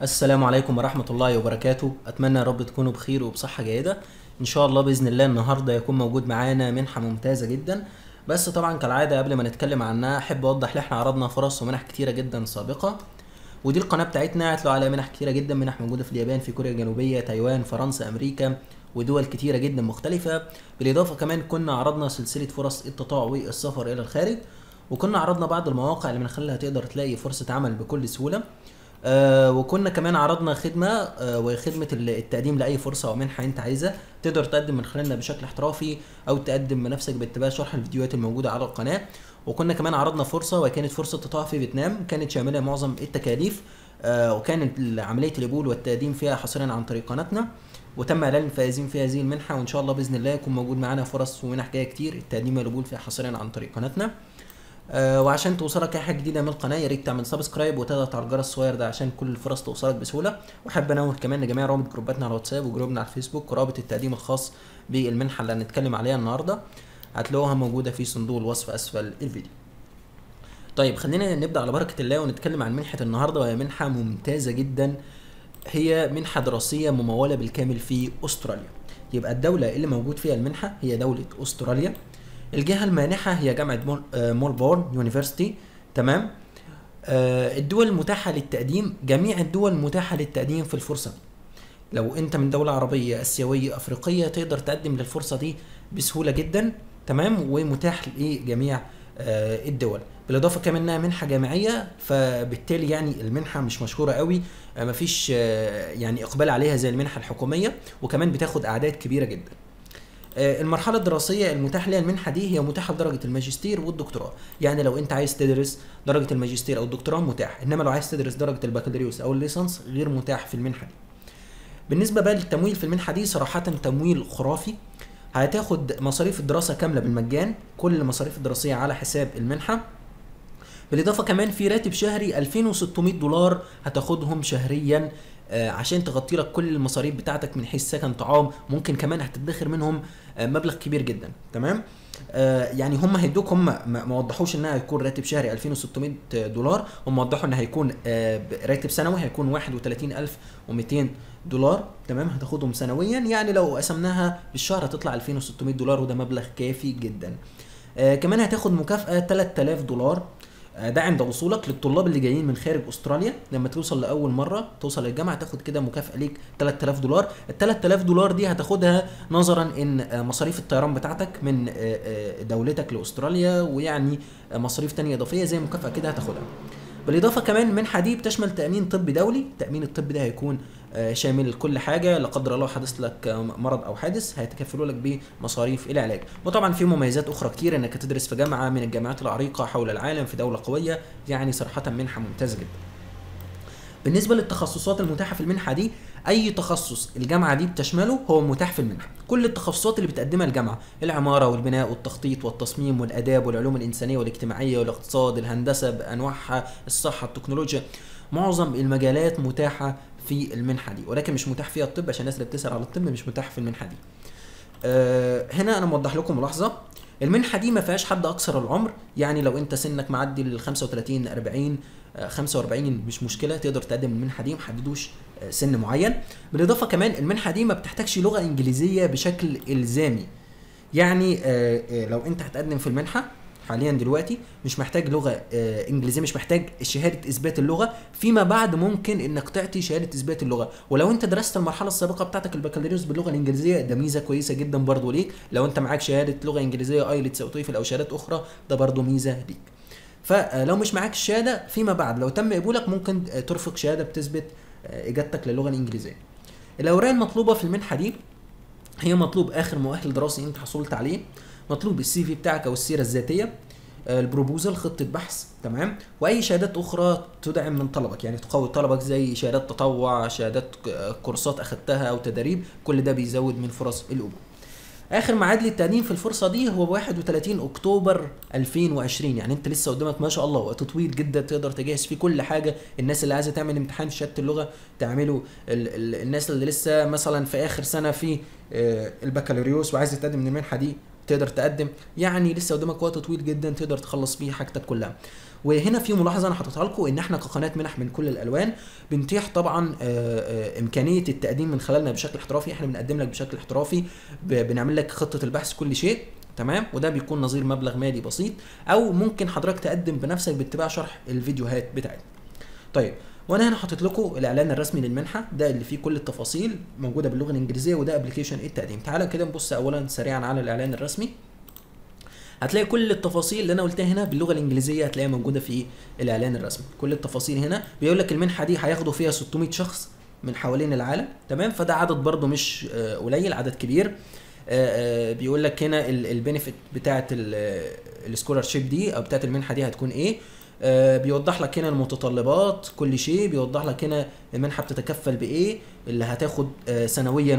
السلام عليكم ورحمة الله وبركاته أتمنى يا رب تكونوا بخير وبصحة جيدة إن شاء الله بإذن الله النهاردة يكون موجود معانا منحة ممتازة جدا بس طبعا كالعادة قبل ما نتكلم عنها أحب أوضح إن إحنا عرضنا فرص ومنح كتيرة جدا سابقة ودي القناة بتاعتنا هتلاقوا عليها منح كتيرة جدا منح موجودة في اليابان في كوريا الجنوبية تايوان فرنسا أمريكا ودول كتيرة جدا مختلفة بالإضافة كمان كنا عرضنا سلسلة فرص التطوع والسفر إلى الخارج وكنا عرضنا بعض المواقع اللي من خلالها تقدر تلاقي فرصة عمل بكل سهولة آه وكنا كمان عرضنا خدمة آه وخدمة ال- التقديم لأي فرصة أو منحة أنت عايزها تقدر تقدم من خلالنا بشكل احترافي أو تقدم بنفسك باتباع شرح الفيديوهات الموجودة على القناة وكنا كمان عرضنا فرصة وكانت فرصة تطوع في فيتنام كانت شاملة معظم التكاليف آه وكانت عملية القبول والتقديم فيها حصريا عن طريق قناتنا وتم اعلان الفائزين في هذه المنحه وان شاء الله باذن الله يكون موجود معانا فرص ومنح جايه كتير التقديم والقبول فيها حصريا عن طريق قناتنا آه وعشان توصلك اي حاجه جديده من القناه يا ريت تعمل سبسكرايب وتضغط على الجرس الصغير ده عشان كل الفرص توصلك بسهوله واحب انوه كمان لجميع روابط جروباتنا على الواتساب وجروبنا على الفيسبوك ورابط التقديم الخاص بالمنحه اللي هنتكلم عليها النهارده هتلاقوها موجوده في صندوق الوصف اسفل الفيديو طيب خلينا نبدا على بركه الله ونتكلم عن منحه النهارده وهي منحه ممتازه جدا هي منحة دراسية ممولة بالكامل في أستراليا يبقى الدولة اللي موجود فيها المنحة هي دولة أستراليا الجهة المانحة هي جامعة مول- آه، مولبورن يونيفرسيتي تمام آه، الدول المتاحة للتقديم جميع الدول متاحة للتقديم في الفرصة دي لو انت من دولة عربية اسيوية افريقية تقدر تقدم للفرصة دي بسهولة جدا تمام ومتاح لجميع آه، الدول بالاضافه كمان انها منحه جامعيه فبالتالي يعني المنحه مش مشهوره قوي آه، مفيش آه، يعني اقبال عليها زي المنحه الحكوميه وكمان بتاخد اعداد كبيره جدا آه، المرحله الدراسيه المتاح لها المنحه دي هي متاحه لدرجه الماجستير والدكتوراه يعني لو انت عايز تدرس درجه الماجستير او الدكتوراه متاح انما لو عايز تدرس درجه البكالوريوس او الليسانس غير متاح في المنحه دي بالنسبه بقى للتمويل في المنحه دي صراحه تمويل خرافي هتاخد مصاريف الدراسه كامله بالمجان كل المصاريف الدراسيه على حساب المنحه بالاضافه كمان في راتب شهري 2600 دولار هتاخدهم شهريا آه، عشان تغطي لك كل المصاريف بتاعتك من حيث سكن طعام ممكن كمان هتدخر منهم آه، مبلغ كبير جدا تمام آه، يعني هم هيدوك هم ما ما وضحوش انها هيكون راتب شهري 2600 دولار هم وضحوا ان هيكون آه، ب- راتب سنوي هيكون 31200 دولار تمام هتاخدهم سنويا يعني لو قسمناها بالشهر هتطلع 2600 دولار وده مبلغ كافي جدا آه كمان هتاخد مكافأة 3000 دولار آه، ده عند وصولك للطلاب اللي جايين من خارج استراليا لما توصل لاول مره توصل للجامعه تاخد كده مكافاه ليك 3000 دولار ال 3000 دولار دي هتاخدها نظرا ان آه، مصاريف الطيران بتاعتك من آه، آه، دولتك لاستراليا ويعني آه، مصاريف تانية اضافيه زي مكافاه كده هتاخدها بالاضافه كمان المنحه دي بتشمل تامين طبي دولي التامين الطبي ده هيكون آه، شامل كل حاجه لا قدر الله حدث لك آه، مرض او حادث هيتكفلوا لك بمصاريف العلاج وطبعا في مميزات اخرى كتير انك تدرس في جامعه من الجامعات العريقه حول العالم في دوله قويه يعني صراحه منحه ممتازه جدا بالنسبه للتخصصات المتاحه في المنحه دي اي تخصص الجامعه دي بتشمله هو متاح في المنحه كل التخصصات اللي بتقدمها الجامعه العماره والبناء والتخطيط والتصميم والاداب والعلوم الانسانيه والاجتماعيه والاقتصاد الهندسه بانواعها الصحه التكنولوجيا معظم المجالات متاحه في المنحه دي ولكن مش متاح فيها الطب عشان الناس اللي بتسال على الطب مش متاح في المنحه دي آه، هنا انا موضح لكم ملاحظه المنحه دي ما فيهاش حد اقصر العمر يعني لو انت سنك معدي ال 35 40 آه، 45 مش مشكله تقدر تقدم المنحه دي محددوش آه، سن معين بالاضافه كمان المنحه دي ما بتحتاجش لغه انجليزيه بشكل الزامي يعني آه، آه، لو انت هتقدم في المنحه حاليا دلوقتي مش محتاج لغه آه، انجليزيه مش محتاج شهاده اثبات اللغه فيما بعد ممكن انك تعطي شهاده اثبات اللغه ولو انت درست المرحله السابقه بتاعتك البكالوريوس باللغه الانجليزيه ده ميزه كويسه جدا برضو ليك لو انت معاك شهاده لغه انجليزيه ايلتس او تويفل او شهادات اخرى ده برضو ميزه ليك فلو مش معاك الشهاده فيما بعد لو تم قبولك ممكن آه، ترفق شهاده بتثبت آه، اجابتك للغه الانجليزيه الاوراق المطلوبه في المنحه دي هي مطلوب اخر مؤهل دراسي انت حصلت عليه مطلوب السي في بتاعك او السيره الذاتيه آه، البروبوزل خطه بحث تمام واي شهادات اخرى تدعم من طلبك يعني تقوي طلبك زي شهادات تطوع شهادات آه، كورسات اخدتها او تدريب كل ده بيزود من فرص القبول اخر ميعاد للتقديم في الفرصه دي هو 31 اكتوبر 2020 يعني انت لسه قدامك ما شاء الله وقت طويل جدا تقدر تجهز فيه كل حاجه الناس اللي عايزه تعمل امتحان شهاده اللغه تعمله ال ال الناس اللي لسه مثلا في اخر سنه في آه، البكالوريوس وعايزه تقدم من المنحه دي تقدر تقدم يعني لسه قدامك وقت طويل جدا تقدر تخلص فيه حاجتك كلها وهنا في ملاحظه انا حاططها لكم ان احنا كقناه منح من كل الالوان بنتيح طبعا آه، آه، امكانيه التقديم من خلالنا بشكل احترافي احنا بنقدم لك بشكل احترافي ب- بنعمل لك خطه البحث كل شيء تمام وده بيكون نظير مبلغ مالي بسيط او ممكن حضرتك تقدم بنفسك باتباع شرح الفيديوهات بتاعتنا طيب وانا هنا حاطط لكم الاعلان الرسمي للمنحه ده اللي فيه كل التفاصيل موجوده باللغه الانجليزيه وده ابلكيشن التقديم تعالى كده نبص اولا سريعا على الاعلان الرسمي هتلاقي كل التفاصيل اللي انا قلتها هنا باللغه الانجليزيه هتلاقيها موجوده في الاعلان الرسمي كل التفاصيل هنا بيقول لك المنحه دي هياخدوا فيها 600 شخص من حوالين العالم تمام فده عدد برضه مش آه، قليل عدد كبير آه، آه، بيقول لك هنا البينيفيت بتاعه السكولارشيب دي او بتاعه المنحه دي هتكون ايه آه، بيوضح لك هنا المتطلبات كل شيء بيوضح لك هنا المنحه بتتكفل بايه اللي هتاخد آه، سنويا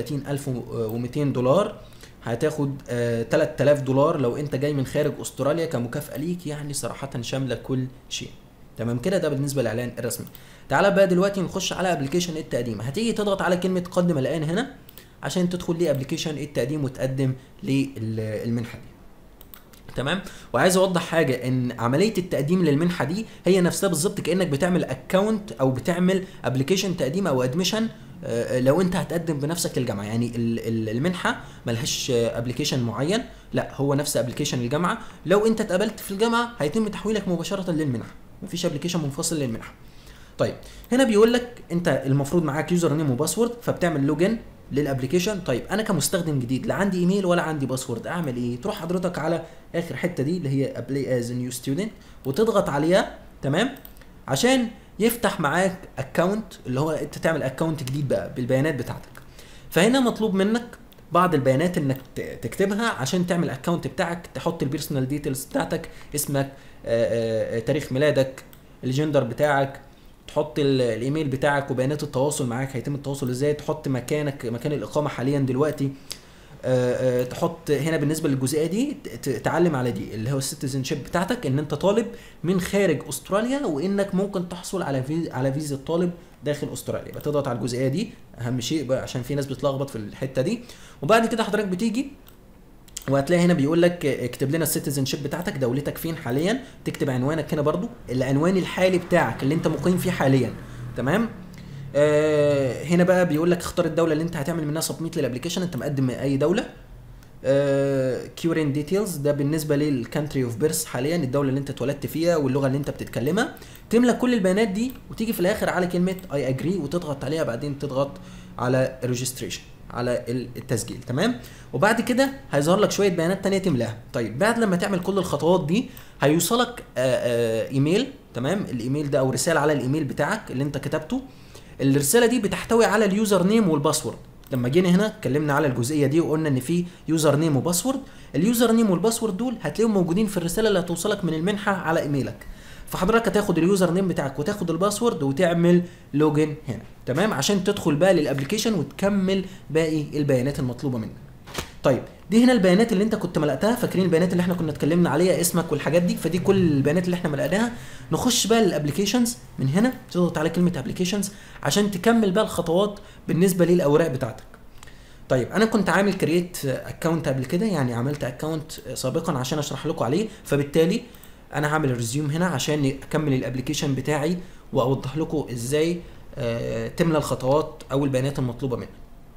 31200 دولار هتاخد آه 3000 دولار لو انت جاي من خارج استراليا كمكافاه ليك يعني صراحه شامله كل شيء تمام كده ده بالنسبه للاعلان الرسمي تعالى بقى دلوقتي نخش على ابلكيشن التقديم هتيجي تضغط على كلمه قدم الان هنا عشان تدخل لابلكيشن التقديم وتقدم للمنحه دي تمام وعايز اوضح حاجه ان عمليه التقديم للمنحه دي هي نفسها بالظبط كانك بتعمل اكونت او بتعمل ابلكيشن تقديم او ادميشن لو انت هتقدم بنفسك للجامعه يعني ال- ال- المنحه ملهاش ابلكيشن معين لا هو نفس ابلكيشن الجامعه لو انت اتقبلت في الجامعه هيتم تحويلك مباشره للمنحه مفيش ابلكيشن منفصل للمنحه طيب هنا بيقول لك انت المفروض معاك يوزر نيم وباسورد فبتعمل لوجن للابلكيشن طيب انا كمستخدم جديد لا عندي ايميل ولا عندي باسورد اعمل ايه تروح حضرتك على اخر حته دي اللي هي ابلاي از نيو ستودنت وتضغط عليها تمام عشان يفتح معاك اكونت اللي هو انت تعمل اكونت جديد بقى بالبيانات بتاعتك فهنا مطلوب منك بعض البيانات انك ت- تكتبها عشان تعمل اكونت بتاعك تحط البيرسونال ديتيلز بتاعتك اسمك آه، آه، تاريخ ميلادك الجندر بتاعك تحط ال- الايميل بتاعك وبيانات التواصل معاك هيتم التواصل ازاي تحط مكانك مكان الاقامه حاليا دلوقتي آه، آه، تحط هنا بالنسبه للجزئيه دي ت- تعلم على دي اللي هو السيتيزن شيب بتاعتك ان انت طالب من خارج استراليا وانك ممكن تحصل على في على فيزا طالب داخل استراليا يبقى تضغط على الجزئيه دي اهم شيء بقى عشان في ناس بتلخبط في الحته دي وبعد كده حضرتك بتيجي وهتلاقي هنا بيقول لك اكتب لنا السيتيزن شيب بتاعتك دولتك فين حاليا تكتب عنوانك هنا برضو العنوان الحالي بتاعك اللي انت مقيم فيه حاليا تمام آه هنا بقى بيقول لك اختار الدوله اللي انت هتعمل منها سبميت للابلكيشن انت مقدم من اي دوله كيورين ديتيلز ده بالنسبه للكانتري اوف بيرث حاليا الدوله اللي انت اتولدت فيها واللغه اللي انت بتتكلمها تملى كل البيانات دي وتيجي في الاخر على كلمه اي اجري وتضغط عليها بعدين تضغط على ريجستريشن على التسجيل تمام وبعد كده هيظهر لك شويه بيانات تانية تملاها طيب بعد لما تعمل كل الخطوات دي هيوصلك آه، آه، ايميل تمام الايميل ده او رساله على الايميل بتاعك اللي انت كتبته الرساله دي بتحتوي على اليوزر نيم والباسورد لما جينا هنا اتكلمنا على الجزئيه دي وقلنا ان في يوزر نيم وباسورد اليوزر نيم والباسورد دول هتلاقيهم موجودين في الرساله اللي هتوصلك من المنحه على ايميلك فحضرتك هتاخد اليوزر نيم بتاعك وتاخد الباسورد وتعمل لوجن هنا تمام عشان تدخل بقى للابلكيشن وتكمل باقي البيانات المطلوبه منك طيب دي هنا البيانات اللي انت كنت ملأتها فاكرين البيانات اللي احنا كنا اتكلمنا عليها اسمك والحاجات دي فدي كل البيانات اللي احنا ملأناها نخش بقى للابلكيشنز من هنا تضغط على كلمه ابلكيشنز عشان تكمل بقى الخطوات بالنسبه للاوراق بتاعتك طيب انا كنت عامل كرييت اكونت قبل كده يعني عملت اكونت سابقا عشان اشرح لكم عليه فبالتالي انا هعمل ريزيوم هنا عشان اكمل الابلكيشن بتاعي واوضح لكم ازاي آه، تملى الخطوات او البيانات المطلوبه منك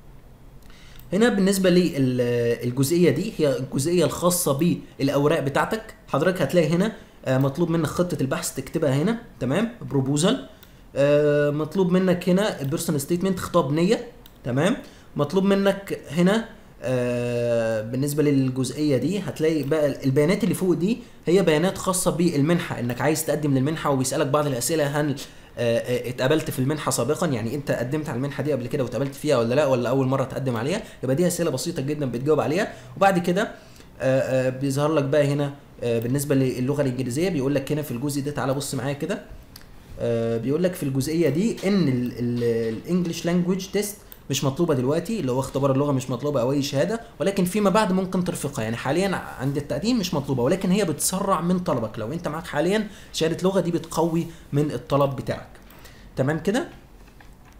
هنا بالنسبه للجزئيه دي هي الجزئيه الخاصه بالاوراق بتاعتك حضرتك هتلاقي هنا آه، مطلوب منك خطه البحث تكتبها هنا تمام بروبوزال مطلوب منك هنا البيرسونال ستيتمنت خطاب نيه تمام مطلوب منك هنا آه بالنسبه للجزئيه دي هتلاقي بقى البيانات اللي فوق دي هي بيانات خاصه بالمنحه انك عايز تقدم للمنحه وبيسالك بعض الاسئله هل آه، آه، اتقبلت في المنحه سابقا يعني انت قدمت على المنحه دي قبل كده واتقبلت فيها ولا لا ولا اول مره تقدم عليها يبقى دي اسئله بسيطه جدا بتجاوب عليها وبعد كده آه، آه، بيظهر لك بقى هنا آه، بالنسبه للغه الانجليزيه بيقول لك هنا في الجزء ده تعالى بص معايا كده آه، بيقول لك في الجزئيه دي ان الانجلش لانجويج تيست مش مطلوبه دلوقتي اللي هو اختبار اللغه مش مطلوبه او اي شهاده ولكن فيما بعد ممكن ترفقها يعني حاليا عند التقديم مش مطلوبه ولكن هي بتسرع من طلبك لو انت معاك حاليا شهاده لغه دي بتقوي من الطلب بتاعك تمام كده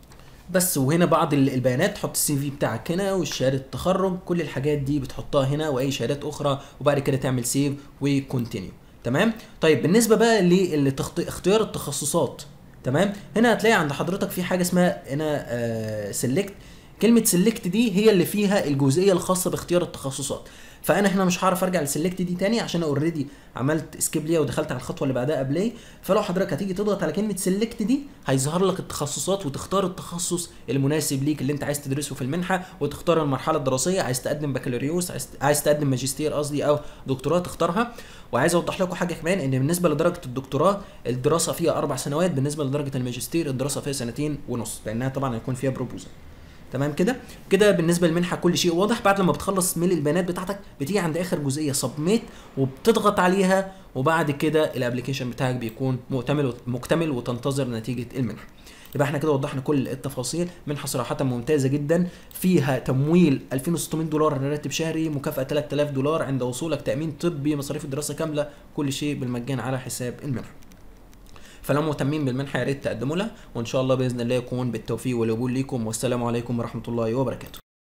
بس وهنا بعض ال- البيانات تحط السي في بتاعك هنا والشهاده التخرج كل الحاجات دي بتحطها هنا واي شهادات اخرى وبعد كده تعمل سيف وكونتينيو تمام طيب بالنسبه بقى لاختيار التخصصات تمام هنا هتلاقي عند حضرتك في حاجه اسمها هنا سيلكت كلمه سيلكت دي هي اللي فيها الجزئيه الخاصه باختيار التخصصات فانا هنا مش هعرف ارجع للسلكت دي تاني عشان اوريدي عملت سكيب ليها ودخلت على الخطوه اللي بعدها ابلاي فلو حضرتك هتيجي تضغط على كلمه سلكت دي هيظهر لك التخصصات وتختار التخصص المناسب ليك اللي انت عايز تدرسه في المنحه وتختار المرحله الدراسيه عايز تقدم بكالوريوس عايز عايز تقدم ماجستير قصدي او دكتوراه تختارها وعايز اوضح لكم حاجه كمان ان بالنسبه لدرجه الدكتوراه الدراسه فيها اربع سنوات بالنسبه لدرجه الماجستير الدراسه فيها سنتين ونص لانها طبعا هيكون فيها بروبوزل تمام كده كده بالنسبه للمنحه كل شيء واضح بعد لما بتخلص ميل البيانات بتاعتك بتيجي عند اخر جزئيه سبميت وبتضغط عليها وبعد كده الابلكيشن بتاعك بيكون مكتمل مكتمل وتنتظر نتيجه المنحه يبقى احنا كده وضحنا كل التفاصيل منحه صراحه ممتازه جدا فيها تمويل 2600 دولار راتب شهري مكافاه 3000 دولار عند وصولك تامين طبي مصاريف الدراسه كامله كل شيء بالمجان على حساب المنحه فلو مهتمين بالمنحه يا ريت تقدموا لها وان شاء الله باذن الله يكون بالتوفيق والقبول ليكم والسلام عليكم ورحمه الله وبركاته